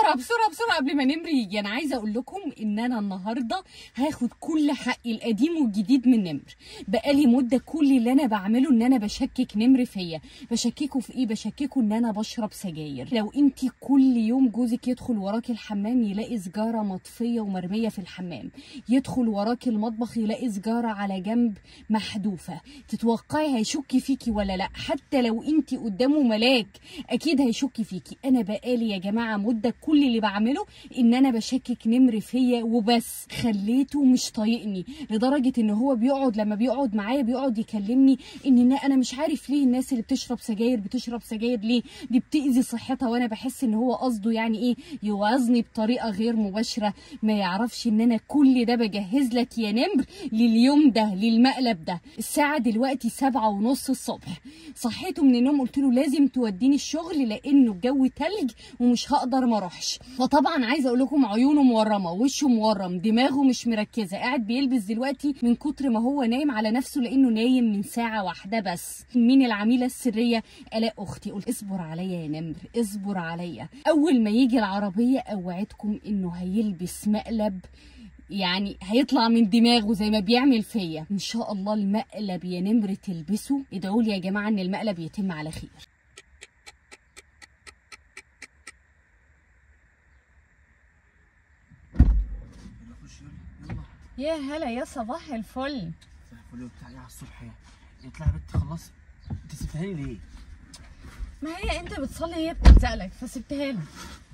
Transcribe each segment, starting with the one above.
بسرعه بسرعه بسرعه قبل ما نمر يجي انا عايزه اقول لكم ان انا النهارده هاخد كل حقي القديم والجديد من نمر بقالي مده كل اللي انا بعمله ان انا بشكك نمر فيا بشككه في ايه بشككه ان انا بشرب سجاير لو انت كل يوم جوزك يدخل وراك الحمام يلاقي سجاره مطفيه ومرميه في الحمام يدخل وراك المطبخ يلاقي سجاره على جنب محذوفه تتوقعي هيشك فيكي ولا لا حتى لو انت قدامه ملاك اكيد هيشك فيكي انا بقالي يا جماعه مده كل اللي بعمله ان انا بشكك نمر فيا وبس خليته مش طايقني لدرجه ان هو بيقعد لما بيقعد معايا بيقعد يكلمني ان انا مش عارف ليه الناس اللي بتشرب سجاير بتشرب سجاير ليه دي بتاذي صحتها وانا بحس ان هو قصده يعني ايه يوعظني بطريقه غير مباشره ما يعرفش ان انا كل ده بجهز لك يا نمر لليوم ده للمقلب ده الساعه دلوقتي سبعة ونص الصبح صحيته من النوم قلت له لازم توديني الشغل لانه الجو تلج ومش هقدر ما اروحش فطبعا عايزه اقول لكم عيونه مورمه وشه مورم دماغه مش مركزه قاعد بيلبس دلوقتي من كتر ما هو نايم على نفسه لانه نايم من ساعه واحده بس مين العميله السريه الاء اختي قلت اصبر عليا يا نمر اصبر عليا اول ما يجي العربيه اوعدكم انه هيلبس مقلب يعني هيطلع من دماغه زي ما بيعمل فيا ان شاء الله المقلب يا نمر تلبسه ادعوا لي يا جماعه ان المقلب يتم على خير خش يلا يلا يا هلا يا صباح الفل صباح الفل وبتاع على الصبح يعني يطلع يا بنت خلص انت سبتها لي ليه؟ ما هي انت بتصلي هي بتلزقلك فسبتها لك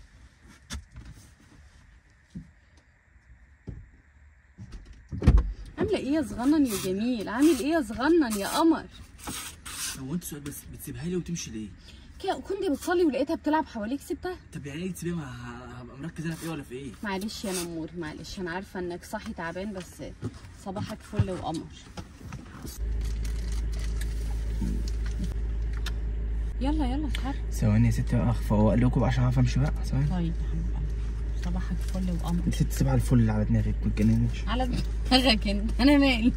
عامله ايه يا صغنن يا جميل عامل ايه يا صغنن يا قمر هو انت سؤال بس بتسيبها لي وتمشي ليه؟ كده كنت بتصلي ولقيتها بتلعب حواليك سبتها طب يعني ايه تسيبها ما ه- هبقى مركز انا في ايه ولا في ايه؟ معلش يا نمور معلش انا عارفه انك صاحي تعبان بس صباحك فل وقمر يلا يلا اتحرك ثواني يا ستي بقى اخفى لكم عشان اعرف امشي بقى ثواني طيب يا حبيب قلبي. صباحك فل وقمر انت ست سيبها الفل اللي على دماغك ما تجننيش على دماغك انت انا مالي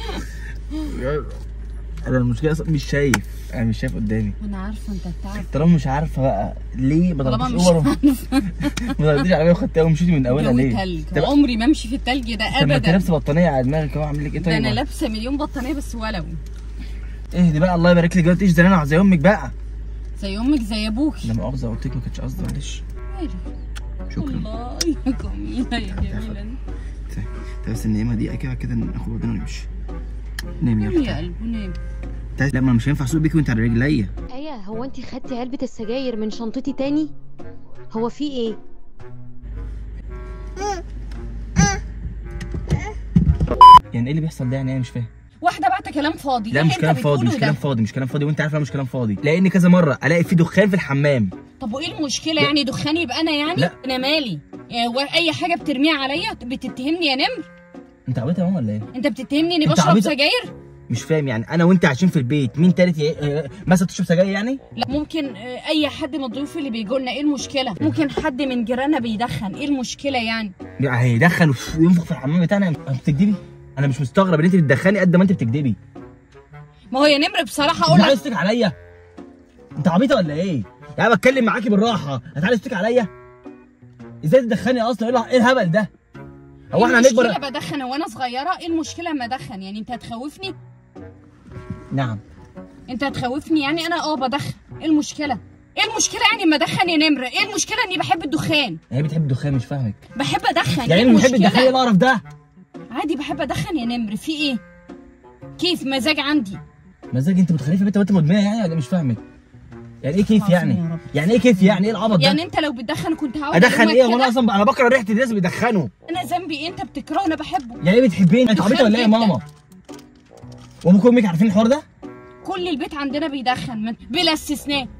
انا المشكله اصلا مش شايف انا مش شايف قدامي انا عارفه انت بتعب طالما مش عارفه بقى ليه ما طالما ضربتيش مش اوفر ما ضربتيش عليا وخدتها ومشيتي من اولها جو ليه؟ تلج طب عمري ما امشي في التلج ده طب ما انت ابدا لابسه بطانيه على دماغك اهو اعمل لك ايه ده انا طيب؟ لابسه مليون بطانيه بس ولو اهدي بقى الله يبارك لك دلوقتي ايش زي زي امك بقى زي امك زي ابوكي لا مؤاخذه قلت لك ما كانتش قصدي معلش شكرا الله يا جميله يا جميله طب بس النعمه دي كده كده ناخد بعضنا ونمشي نام يا يلا قلبه نام تعالي. لا ما أنا مش هينفع اسوق بيكي وانت على رجليا ايه هو انت خدتي علبة السجاير من شنطتي تاني هو في ايه يعني ايه اللي بيحصل ده يعني انا مش فاهم واحده بعت كلام فاضي لا إيه مش اللي كلام انت فاضي مش بتقوله كلام ده؟ فاضي مش كلام فاضي وانت عارفه مش كلام فاضي لان كذا مره الاقي في دخان في الحمام طب وايه المشكله يعني دخان يبقى انا يعني لا. انا مالي يعني هو اي حاجه بترميها عليا بتتهمني يا نمر انت عبيطه يا ماما ولا ايه انت بتتهمني اني انت بشرب عبيطة. سجاير مش فاهم يعني انا وانت عايشين في البيت مين تالت ي- اه، مثلا تشرب سجاير يعني لا ممكن آه، اي حد من الضيوف اللي بيجوا لنا ايه المشكله ممكن حد من جيراننا بيدخن ايه المشكله يعني يعني هيدخل وف- وينفخ في الحمام بتاعنا انت بتكدبي انا مش مستغرب ان انت بتدخني قد ما انت بتكدبي ما هو يا نمر بصراحه اقول انت لك عايز تستك عليا انت عبيطه ولا ايه يعني بتكلم معاكي بالراحه هتعالي تستك عليا ازاي تدخني اصلا ايه الع- ايه الهبل ده هو احنا المشكله هنكبر بدخن وانا صغيره ايه المشكله اما ادخن يعني انت هتخوفني نعم انت هتخوفني يعني انا اه بدخن ايه المشكله ايه المشكله يعني اما ادخن يا نمر ايه المشكله اني بحب الدخان هي بتحب الدخان مش فاهمك بحب ادخن يعني ايه ايه بتحب المشكله الدخان ايه القرف ده عادي بحب ادخن يا نمر في ايه كيف مزاج عندي مزاج انت متخلفه بنت وانت مدمنه يعني ولا مش فاهمك يعني ايه كيف عظيم يا يعني رب. يعني ايه كيف يعني ايه العبط ده يعني انت لو بتدخن كنت هقعد ادخن ألومك ايه كده؟ وانا اصلا انا بكره ريحه الناس اللي بيدخنوا انا ذنبي ايه انت بتكرهه انا بحبه يعني ايه بتحبيني انت عبيطه ولا ايه يا جداً. ماما وابوك وامك عارفين الحوار ده كل البيت عندنا بيدخن من بلا استثناء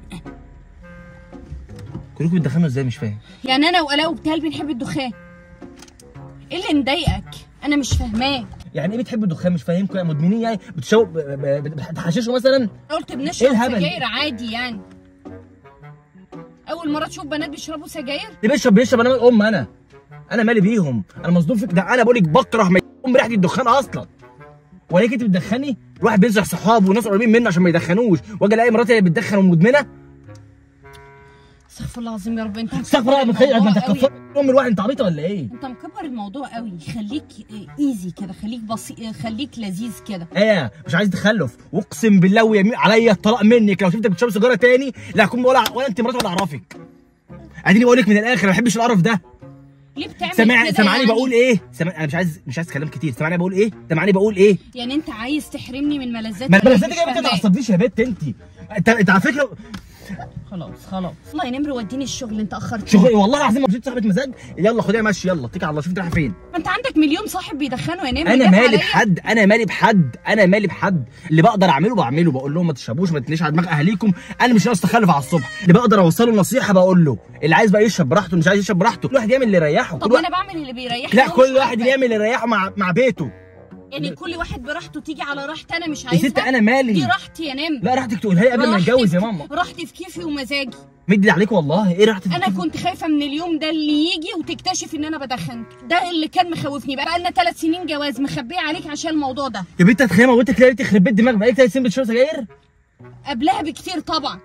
كلكم بتدخنوا ازاي مش فاهم يعني انا وقلاء وبتال بنحب الدخان ايه اللي مضايقك انا مش فاهماه يعني ايه بتحب الدخان مش فاهمكم يعني مدمنين يعني بتشو ب- ب- بتحششوا مثلا قلت بنشرب إيه الهبل؟ سجاير عادي يعني اول مره تشوف بنات بيشربوا سجاير اللي بيشرب بيشرب انا مال ام انا انا مالي بيهم انا مصدوم فيك ده انا بقول لك بكره ما يقوم بريحه الدخان اصلا وليك انت بتدخني الواحد بينصح صحابه وناس قريبين منه عشان ما يدخنوش واجي الاقي مراتي اللي بتدخن ومدمنه استغفر الله العظيم يا رب انت استغفر الله مكبر متخيل الموضوع انت قوي. كفرت ام الواحد انت عبيطه ولا ايه؟ انت مكبر الموضوع قوي خليك ايزي كده خليك بسيط خليك لذيذ كده ايه مش عايز تخلف واقسم بالله ويمين عليا الطلاق منك لو شفتك بتشرب سيجاره تاني لا هكون ولا ولا انت مراتي ولا اعرفك اديني بقول لك من الاخر ما بحبش القرف ده ليه بتعمل سامع كده سامعني يعني؟ بقول ايه سامع انا مش عايز مش عايز كلام كتير سامعني بقول ايه سامعني بقول ايه يعني انت عايز تحرمني من ملذات ما أنا البلازات مش دي ما فاهماك. تعصبنيش يا بنت انت انت انت على فكره خلاص خلاص والله يا نمر وديني الشغل انت اخرت شغل والله العظيم ما مشيت صاحبه مزاج يلا خديها ماشي يلا اتكل على الله شوف انت رايحه فين ما انت عندك مليون صاحب بيدخنوا يا نمر انا جت مالي عليا. بحد انا مالي بحد انا مالي بحد اللي بقدر اعمله بعمله بقول لهم ما تشربوش ما تتنيش على دماغ اهاليكم انا مش ناقص تخلف على الصبح اللي بقدر اوصله نصيحه بقول له اللي عايز بقى يشرب براحته مش عايز يشرب براحته كل واحد يعمل اللي يريحه طب كل واحد انا بعمل اللي بيريحني لا ومش كل واحد عارفة. يعمل اللي يريحه مع مع بيته يعني كل واحد براحته تيجي على راحتي انا مش يا عايزها ست انا مالي دي راحتي يا نمر لا راحتك تقولها لي قبل ما راحتي نتجوز يا في- ماما راحتي في كيفي ومزاجي مدي عليك والله ايه راحتك انا كنت خايفه من اليوم ده اللي يجي وتكتشف ان انا بدخن ده اللي كان مخوفني بقى لنا ثلاث سنين جواز مخبيه عليك عشان الموضوع ده يا بنت هتخيل موتك ليه تخرب بيت دماغك بقالك ثلاث سنين بتشرب سجاير قبلها بكتير طبعا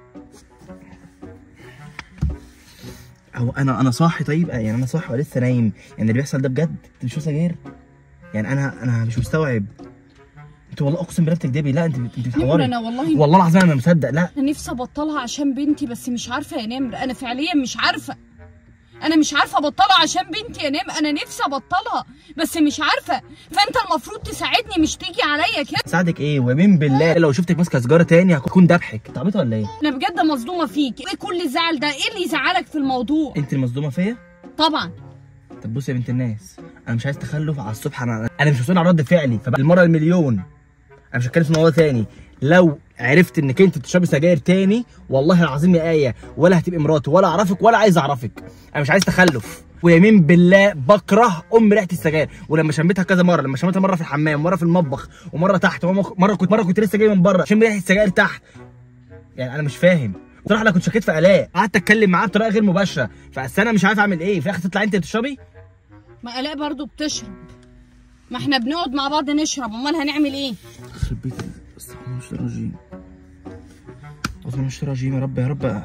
هو انا انا صاحي طيب يعني انا صاحي ولا لسه نايم يعني اللي بيحصل ده بجد انت بتشرب سجاير يعني انا انا مش مستوعب انت والله اقسم بالله بتكدبي لا انت انت نمر بتحوري انا والله والله العظيم انا ما مصدق لا انا نفسي ابطلها عشان بنتي بس مش عارفه يا نمر انا فعليا مش عارفه انا مش عارفه ابطلها عشان بنتي يا نمر انا نفسي ابطلها بس مش عارفه فانت المفروض تساعدني مش تيجي عليا كده ساعدك ايه ومين بالله لو شفتك ماسكه سيجاره تاني هكون دبحك انت عبيطه ولا ايه انا بجد مصدومه فيك ايه كل الزعل ده ايه اللي يزعلك في الموضوع انت المصدومه فيا طبعا طب بصي يا بنت الناس انا مش عايز تخلف على الصبح انا انا مش مسؤول عن رد فعلي فالمره المليون انا مش هتكلم في الموضوع تاني لو عرفت انك انت بتشربي سجاير تاني والله العظيم يا ايه ولا هتبقي مراتي ولا اعرفك ولا عايز اعرفك انا مش عايز تخلف ويمين بالله بكره ام ريحه السجاير ولما شميتها كذا مره لما شميتها مره في الحمام ومره في المطبخ ومره تحت ومره مره كنت مره كنت لسه جاي من بره شم ريحه السجاير تحت يعني انا مش فاهم بصراحه انا كنت شكيت في الاء قعدت اتكلم معاه بطريقه غير مباشره فاصل انا مش عارف اعمل ايه في الاخر تطلع انت بتشربي ما الاء برضو بتشرب ما احنا بنقعد مع بعض نشرب امال هنعمل ايه يخرب بيت استغفر الله مش رجيم استغفر الله مش رجيم يا رب يا رب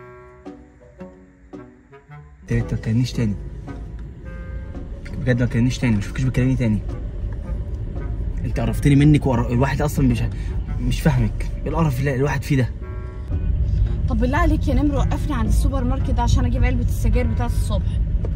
انت ما تكلمنيش تاني بجد ما تكلمنيش تاني مش فاكرش بتكلمني تاني انت قرفتني منك وقر... الواحد اصلا مش مش فاهمك ايه القرف اللي الواحد فيه ده طب بالله عليك يا نمر وقفني عند السوبر ماركت عشان اجيب علبه السجاير بتاعت الصبح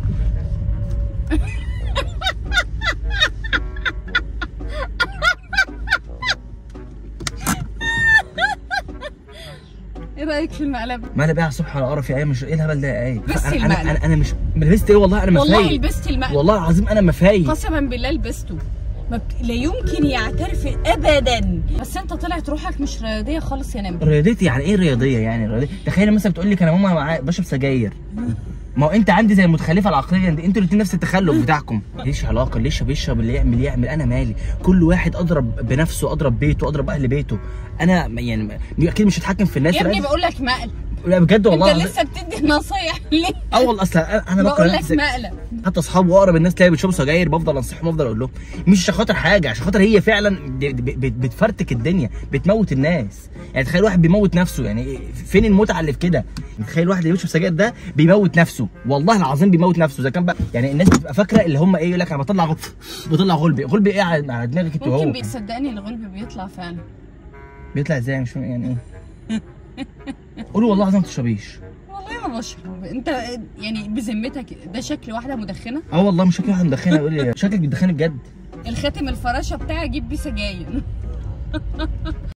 ايه رايك في المقلب ما انا بقى الصبح على قرف يا ايه مش ايه الهبل ده يا ايه بس انا انا المقلب. انا, أنا مش لبست ايه والله انا ما والله فايق لبست المقلب والله العظيم انا ما فايق قسما بالله لبسته ما بت... لا يمكن يعترف ابدا بس انت طلعت روحك مش رياضيه خالص يا نمر رياضتي يعني ايه رياضيه يعني رياضيه تخيل مثلا بتقول لك انا ماما معايا بشرب سجاير ما هو انت عندي زي المتخلفه العقليه دي انتوا الاثنين نفس التخلف بتاعكم ليش علاقه ليش بيشرب اللي يعمل يعمل انا مالي كل واحد اضرب بنفسه اضرب بيته اضرب اهل بيته انا يعني اكيد مش هتحكم في الناس يا ابني لا- بقول لك مقلب لا بجد والله انت العظيم. لسه بتدي نصايح ليه اول اصل انا أنا بكره بقول لك نفسي. مقلب حتى اصحابي واقرب الناس تلاقي بيشربوا سجاير بفضل انصحهم وافضل اقول لهم مش عشان خاطر حاجه عشان خاطر هي فعلا ب- ب- ب- بتفرتك الدنيا بتموت الناس يعني تخيل واحد بيموت نفسه يعني إيه- فين المتعه اللي في كده تخيل واحد اللي بيشرب سجاير ده بيموت نفسه والله العظيم بيموت نفسه اذا كان بقى يعني الناس بتبقى فاكره اللي هم ايه يقول لك انا بطلع غ- بطلع غلبي غلبي ايه على على دماغك انت ممكن وهو بيصدقني الغلب بيطلع فعلا بيطلع ازاي مش فاهم يعني ايه قولوا والله العظيم ما تشربيش والله ما بشرب انت يعني بذمتك ده شكل واحده مدخنه اه والله مش شكلي واحد مدخنه يقول لي شكلك بتدخني بجد الخاتم الفراشه بتاعي اجيب بيه سجاير